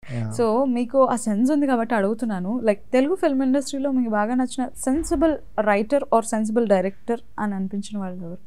Yeah. So మీకు ఆ sense ఉంది కాబట్టి అడుగుతున్నాను లైక్ తెలుగు ఫిల్మ్ ఇండస్ట్రీలో మీకు బాగా నచ్చిన sensible writer or sensible director అని అనిపించిన వాళ్ళు ఎవరు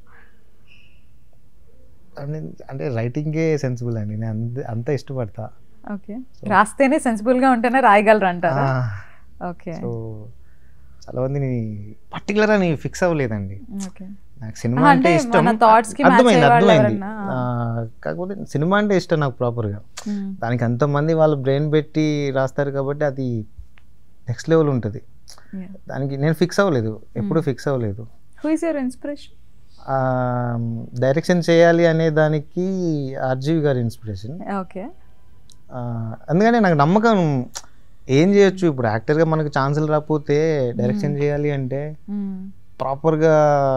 అంటే- అంటే రైటింగే సెన్సిబుల్ అండి నేను అంత అంత ఇష్టపడతా ఓకే రాస్తేనే సెన్సిబుల్ గా ఉంటేనే రాయగలరు అంటారా ఓకే సో చాలా మందిని పర్టికులర్ అని ఫిక్స్ అవ్వలేదండి ఓకే నాకు సినిమా ఆ, అంటే అంటే ఇష్టం మన thoughts కి match అర్థమైంది అయ్యే వాళ్ళు అర్థమైంది ఎవరన్నా? ఆ, కాకపోతే సినిమా అంటే ఇష్టం నాకు ప్రాపర్గా దానికి అంతమంది వాళ్ళు బ్రెయిన్ పెట్టి రాస్తారు కాబట్టి అది నెక్స్ట్ లెవెల్ ఉంటుంది దానికి నేను ఫిక్స్ అవ్వలేదు ఎప్పుడు ఫిక్స్ అవ్వలేదు who is your inspiration direction చేయాలి అనే దానికి ఆర్జీవి గారి ఇన్స్పిరేషన్ ఓకే అందుకనే నాకు నమ్మకం ఏం చేయొచ్చు ఇప్పుడు యాక్టర్గా మనకు ఛాన్సులు రాకపోతే డైరెక్షన్ చేయాలి అంటే ప్రాపర్గా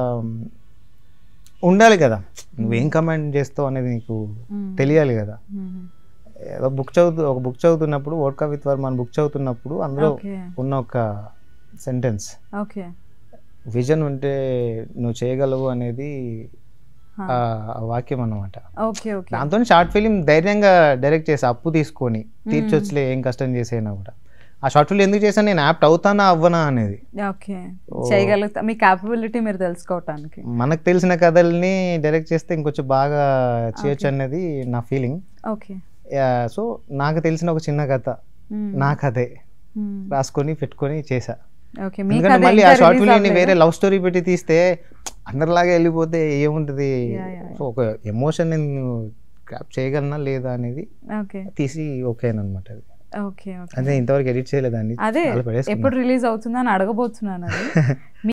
ఉండాలి కదా నువ్వేం కమెంట్ చేస్తావు అనేది నీకు తెలియాలి కదా ఏదో బుక్ చదువుతూ ఒక బుక్ చదువుతున్నప్పుడు ఓడ్కా విత్ వర్మన్ బుక్ చదువుతున్నప్పుడు అందులో ఓకే ఉన్న ఒక సెంటెన్స్ ఓకే విజన్ ఉంటే నువ్వు చేయగలవు అనేది ఆ ఆ వాక్యం అన్నమాట ఓకే ఓకే దాంతో షార్ట్ ఫిలిం ధైర్యంగా డైరెక్ట్ చేసి అప్పు తీసుకొని తీర్చొచ్చులే ఏం కష్టం చేసైనా కూడా ఆ షార్ట్ ఫిల్మ్ ఎందుకు చేశాను నేను యాప్ట్ అవుతానా అవ్వనా అనేది ఓకే చేయగలుగుతా మీ క్యాపబిలిటీ మీరు తెలుసుకోవటానికి మనకు తెలిసిన కథల్ని డైరెక్ట్ చేస్తే ఇంకొంచెం బాగా చేయొచ్చు అనేది నా ఫీలింగ్ ఓకే సో నాకు తెలిసిన ఒక చిన్న కథ నా కథే రాసుకొని పెట్టుకొని చేశా ఓకే మీ ఎందుకంటే కథ మళ్ళీ ఆ ఇంకా షార్ట్ release ఫిల్మ్ ని అవ్వలేదా? వేరే లవ్ స్టోరీ పెట్టి తీస్తే అందరిలాగా వెళ్ళిపోతే ఏముంటది Yeah, yeah, సో ఒక ఎమోషన్ నేను క్రాప్ చేయగలనా లేదా అనేది ఓకే తీసి ఓకే అనమాట అది ఓకే ఓకే అదే ఇంతవరకు ఎడిట్ చేయలేదండి అదే చాలా పడేసుకున్నా. ఎప్పుడు రిలీజ్ అవుతుందని అడగబోతున్నాను అది